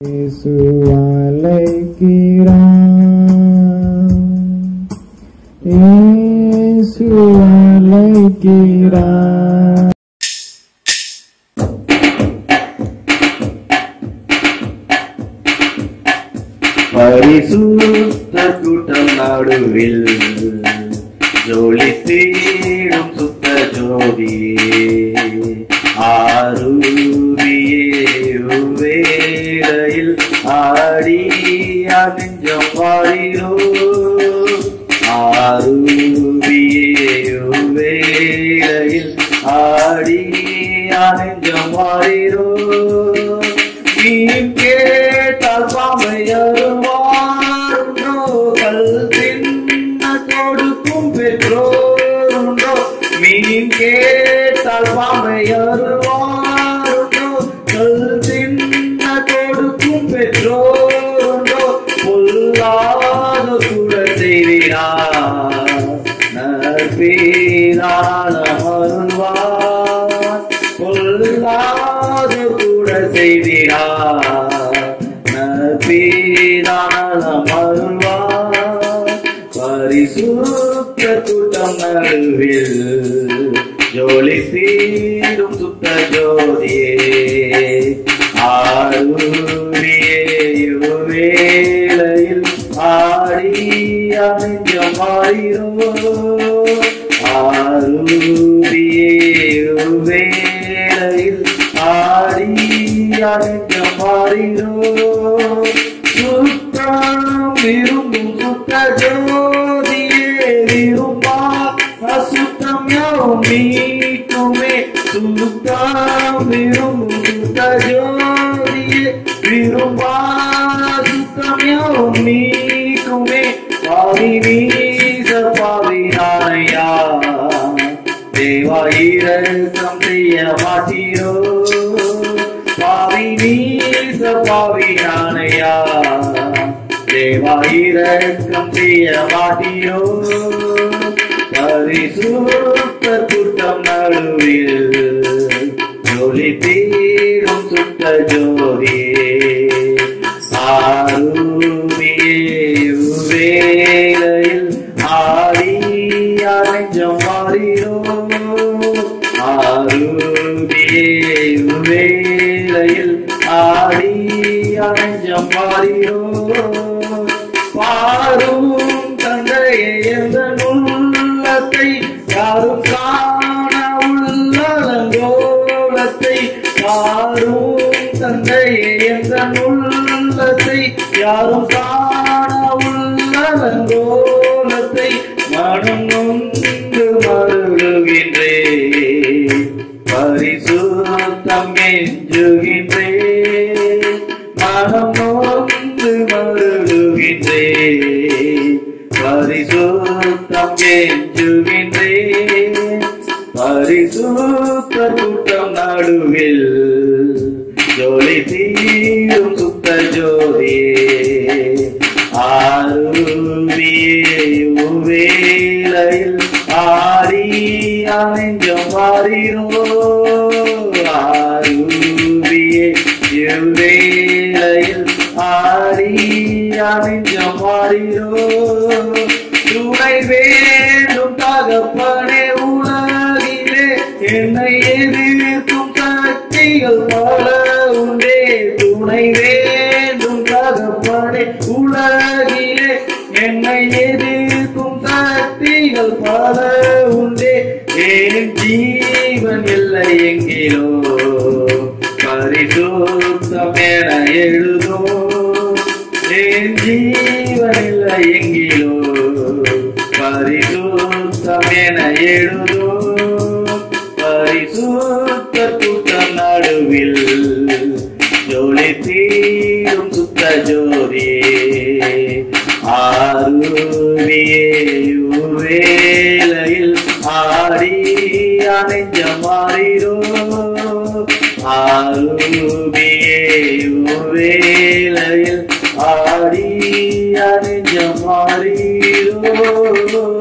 இயேசு அழைக்கிறான் இயேசு அழைக்கிறான் பரிசுத்த கூட்டம் நடுவில் ஜோலி தேடும் சுத்த ஜோதி ஆருவியே வேளையில் ஆடி நெஞ்சம் வாரிரோ ஆருவியே வேளையில் ஆடி நெஞ்சம் வாரிரோ நீ கேட்டால் பாமையருவாருண்டோ கல் தின்ன கொடுக்கும் பெற்றோருண்டோ மீன் கேட்டால் பாமையருவாருண்டோ கல் தின்ன கொடுக்கும் பெற்றோருண்டோ பொல்லாத கூட செய்கிறார் நற்பீரான அருள்வார் பொல்லாத கூட செய்கிறார் நற்பீரான அருள்வார் பரிசுத்த கூட்டம் நடுவில் ஜோலி தீரும் சுத்த ஜோதியே ஆரூரியே வேளையில் ஆடி அமைஞ்சம் ஆயிரோ ஆரூரியே வேளையில் ஆடி அமைஞ்சம் ஆயிரோ சுத்தம் விரும்பும் சுத்த ஜோதியே விரும்பா அசுத்தம் யாவும் மீட்டுமே சுத்தம் விரும்பும் சுத்த ஜோதியே விரும்பா அசுத்தம் யாவும் மீட்டுமே பாவி நீச பாவி நானையா தேவா இரக்கம் செய்ய மாட்டீரோ பாவி நீச பாவி நானையா தேவா இரக்கம் செய்ய மாட்டீரோ பரிசுத்த கூட்டம் நடுவில் ஜோலி தீரும் சுத்த ஜோதியே ஆருமியே வேளையில் ஆடி அரைஞ்சம் மாறினோ ஆருமியே வேளையில் ஆடி அரைஞ்சம் மாறினோ பாரும் தந்தையே எந்த உள்ளத்தை யாரும் காண உள்ளலங்கோலத்தை பாரும் தந்தையே எந்த உள்ளத்தை யாரும் காண உள்ளலங்கோலத்தை மனம் நொந்து மருளுகின்றே பரிசுத்தம் எஞ்சுகின்றே மனம் நொந்து மருளுகின்றே பரிசுத்தம் எஞ்சுகின்றே பரிசுத்த கூட்டம் நடுவில் ஜோலி தீரும் சுத்த ஜோதியே ஆருவியே வேளையில் ஆடி அணைஞ்சம் மாறினோ ஆருவியே வேளையில் ஆடி அணைஞ்சம் மாறினோ துணை வேண்டும் தகப்பனே உலகிலே என்னை எதிர்க்கும் சக்திகள் பல உண்டே துணை வேண்டும் தகப்பனே உலகிலே என்னை எதிர்க்கும் சக்திகள் பல உண்டே ஏன் ஜீவன் இல்லை எங்கிலோ பரிசுத்தம் என எழுதோ என் ஜீவன் இல்லை எங்கிலோ பரிசுத்தம் என எழுதோ பரிசுத்த கூட்டம் நடுவில் ஜோலி தீரும் சுத்த ஜோதியே ஆருவியே வேளையில் ஆடி அணைஞ்ச மாறிரோ ஆருவியே வேளையில் ஆடி அணைஞ்ச மாறிரோ